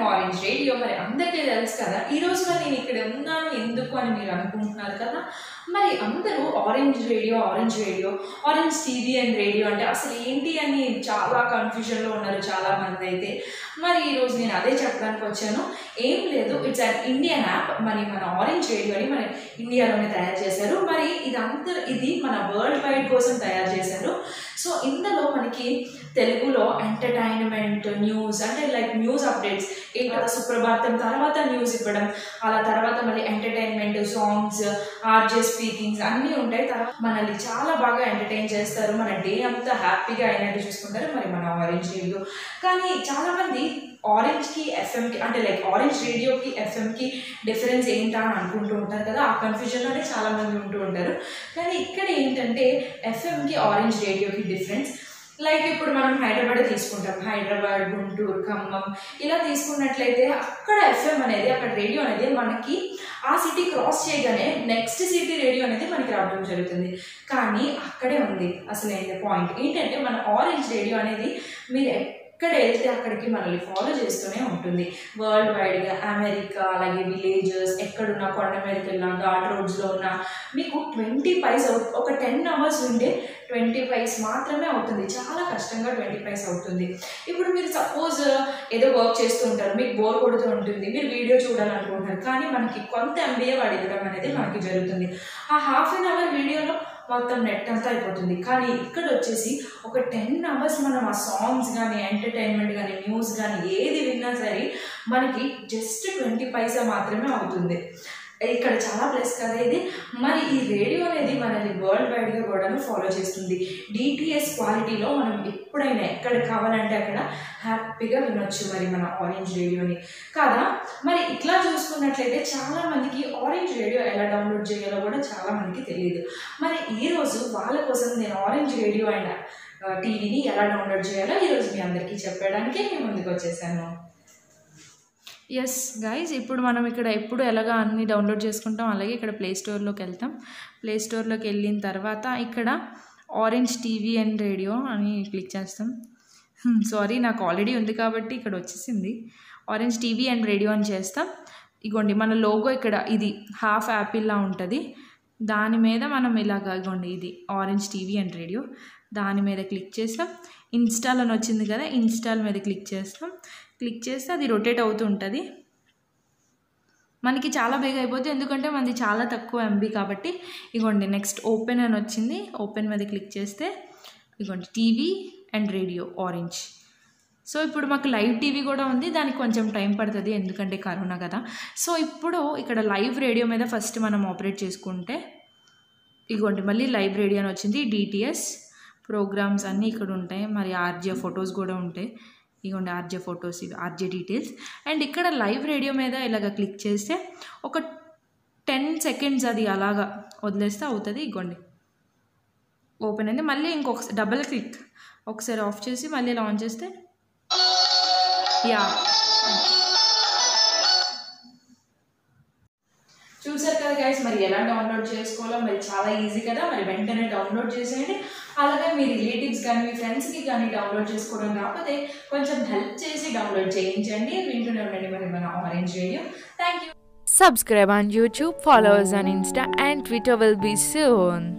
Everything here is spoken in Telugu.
ఆరెంజ్ రేడియో మరి అందరికీ తెలుసు కదా ఈ రోజు మరి నేను ఇక్కడ ఉన్నాను ఎందుకు అని మీరు అనుకుంటున్నారు కదా మరి అందరూ Orange radio Orange radio Orange TV and radio అంటే అసలు ఏంటి అని చాలా కన్ఫ్యూజన్లో ఉన్నారు చాలా మంది అయితే మరి ఈరోజు నేను అదే చెప్పడానికి వచ్చాను ఏం లేదు ఇట్స్ అన్ ఇండియన్ యాప్ మరి మన ఆరెంజ్ రేడియోని మన ఇండియాలోనే తయారు చేశారు మరి ఇదంతా ఇది మన వరల్డ్ వైడ్ కోసం తయారు చేశారు సో ఇందులో మనకి తెలుగులో ఎంటర్టైన్మెంట్ న్యూస్ అంటే లైక్ న్యూస్ అప్డేట్స్ ఏంటో సుప్రభాతం తర్వాత న్యూస్ ఇవ్వడం అలా తర్వాత మళ్ళీ ఎంటర్టైన్మెంట్ సాంగ్స్ ఆర్జే స్పీకింగ్స్ అన్నీ ఉంటాయి తర్వాత మనల్ని చాలా బాగా ఎంటర్టైన్ చేస్తారు మన డే అంతా హ్యాపీగా అయినట్టు చూసుకుంటారు మరి మన ఆరెంజ్ రేడియో కానీ చాలామంది ఆరెంజ్కి ఎఫ్ఎంకి అంటే లైక్ ఆరెంజ్ రేడియోకి ఎఫ్ఎంకి డిఫరెన్స్ ఏంటా అని అనుకుంటూ ఉంటారు కదా ఆ కన్ఫ్యూజన్లోనే చాలామంది ఉంటూ ఉంటారు కానీ ఇక్కడ ఏంటంటే ఎఫ్ఎంకి ఆరెంజ్ రేడియోకి డిఫరెన్స్ లైక్ ఇప్పుడు మనం హైదరాబాద్ తీసుకుంటాం హైదరాబాద్ గుంటూరు ఖమ్మం ఇలా తీసుకున్నట్లయితే అక్కడ ఎఫ్ఎం అనేది అక్కడ రేడియో అనేది మనకి ఆ సిటీ క్రాస్ చేయగానే నెక్స్ట్ సిటీ రేడియో అనేది మనకి రావడం జరుగుతుంది కానీ అక్కడే ఉంది అసలు పాయింట్ ఏంటంటే మన ఆరెంజ్ రేడియో అనేది మీరు ఎక్కడ వెళ్తే అక్కడికి మనల్ని ఫాలో చేస్తూనే ఉంటుంది వరల్డ్ వైడ్గా అమెరికా అలాగే విలేజెస్ ఎక్కడున్నా కొండ మీదకి వెళ్ళినా ఘాట్ రోడ్స్లో ఉన్నా మీకు ట్వంటీ పైస్ అవు- ఒక టెన్ అవర్స్ ఉంటే ట్వంటీ పైస్ మాత్రమే అవుతుంది చాలా కష్టంగా ట్వంటీ పైస్ అవుతుంది ఇప్పుడు మీరు సపోజ్ ఏదో వర్క్ చేస్తూ ఉంటారు మీకు బోర్ కొడుతూ ఉంటుంది మీరు వీడియో చూడాలనుకుంటున్నారు కానీ మనకి కొంత ఎంబీఏ వాడివ్వడం అనేది మనకి జరుగుతుంది ఆ హాఫ్ అన్ అవర్ వీడియోలో మొత్తం నెట్ అంతా అయిపోతుంది కానీ ఇక్కడ వచ్చేసి ఒక టెన్ అవర్స్ మనం ఆ సాంగ్స్ కానీ ఎంటర్టైన్మెంట్ కానీ న్యూస్ కానీ ఏది విన్నా సరే మనకి జస్ట్ ట్వంటీ పైసా మాత్రమే అవుతుంది ఇక్కడ చాలా ప్లస్ కదా ఇది మరి ఈ రేడియో అనేది మనల్ని వరల్డ్ వైడ్గా కూడా ఫాలో చేస్తుంది డిటిఎస్ క్వాలిటీలో మనం ఎప్పుడైనా ఎక్కడ కావాలంటే అక్కడ హ్యాపీగా వినొచ్చు మరి మన ఆరెంజ్ రేడియోని కాదా మరి ఇట్లా చూసుకున్నట్లయితే చాలా మందికి ఆరెంజ్ రేడియో ఎలా డౌన్లోడ్ చేయాలో కూడా చాలా మందికి తెలియదు మరి ఈరోజు వాళ్ళ కోసం నేను ఆరెంజ్ రేడియో అండ్ టీవీని ఎలా డౌన్లోడ్ చేయాలో ఈరోజు మీ అందరికీ చెప్పడానికి మీ ముందుకు వచ్చేసాను ఎస్ గైజ్ ఇప్పుడు మనం ఇక్కడ ఎప్పుడు ఎలాగా అన్ని డౌన్లోడ్ చేసుకుంటాం అలాగే ఇక్కడ ప్లే స్టోర్లోకి వెళ్తాం ప్లే స్టోర్లోకి వెళ్ళిన తర్వాత ఇక్కడ ఆరెంజ్ టీవీ అండ్ రేడియో అని క్లిక్ చేస్తాం సారీ నాకు ఆల్రెడీ ఉంది కాబట్టి ఇక్కడ వచ్చేసింది ఆరెంజ్ టీవీ అండ్ రేడియో అని చేస్తాం ఇగోండి మన లోగో ఇక్కడ ఇది హాఫ్ యాపిల్లా ఉంటుంది దాని మీద మనం ఇలాగ ఇగోండి ఇది ఆరెంజ్ టీవీ అండ్ రేడియో దాని మీద క్లిక్ చేస్తాం ఇన్స్టాల్ అని వచ్చింది కదా ఇన్స్టాల్ మీద క్లిక్ చేస్తాం క్లిక్ చేస్తే అది రొటేట్ అవుతూ ఉంటుంది మనకి చాలా బేగా అయిపోతుంది ఎందుకంటే మనది చాలా తక్కువ ఎంబీ కాబట్టి ఇగోండి నెక్స్ట్ ఓపెన్ అని వచ్చింది ఓపెన్ మీద క్లిక్ చేస్తే ఇగోండి TV and radio Orange so ఇప్పుడు మాకు లైవ్ టీవీ కూడా ఉంది దానికి కొంచెం టైం పడుతుంది ఎందుకంటే కరోనా కదా సో ఇప్పుడు ఇక్కడ లైవ్ రేడియో మీద ఫస్ట్ మనం ఆపరేట్ చేసుకుంటే ఇగోండి మళ్ళీ లైవ్ రేడియో అని వచ్చింది డిటిఎస్ ప్రోగ్రామ్స్ అన్నీ ఇక్కడ ఉంటాయి మరి ఆర్జే ఫొటోస్ కూడా ఉంటాయి ఇగోండి ఆర్జే ఫొటోస్ ఇవి ఆర్జే డీటెయిల్స్ అండ్ ఇక్కడ లైవ్ రేడియో మీద ఇలాగ క్లిక్ చేస్తే ఒక టెన్ సెకండ్స్ అది అలాగా వదిలేస్తే అవుతుంది ఇగోండి ఓపెన్ అయింది మళ్ళీ ఇంకొక డబల్ క్లిక్ ఒకసారి ఆఫ్ చేసి మళ్ళీ ఇలా ఆన్ చేస్తే యా చూసారు కదా గైస్ మరి ఎలా డౌన్లోడ్ చేసుకోవాలో మరి చాలా ఈజీ కదా మరి వెంటనే డౌన్లోడ్ చేసేయండి అలాగే మీ రిలేటివ్స్ కానీ మీ ఫ్రెండ్స్కి కానీ డౌన్లోడ్ చేసుకోవడం రాకపోతే కొంచెం హెల్ప్ చేసి డౌన్లోడ్ చేయించండి వింటూనే ఉండండి మరి మన Orange radio thank you Subscribe on YouTube, follow us on Insta, and Twitter will be soon.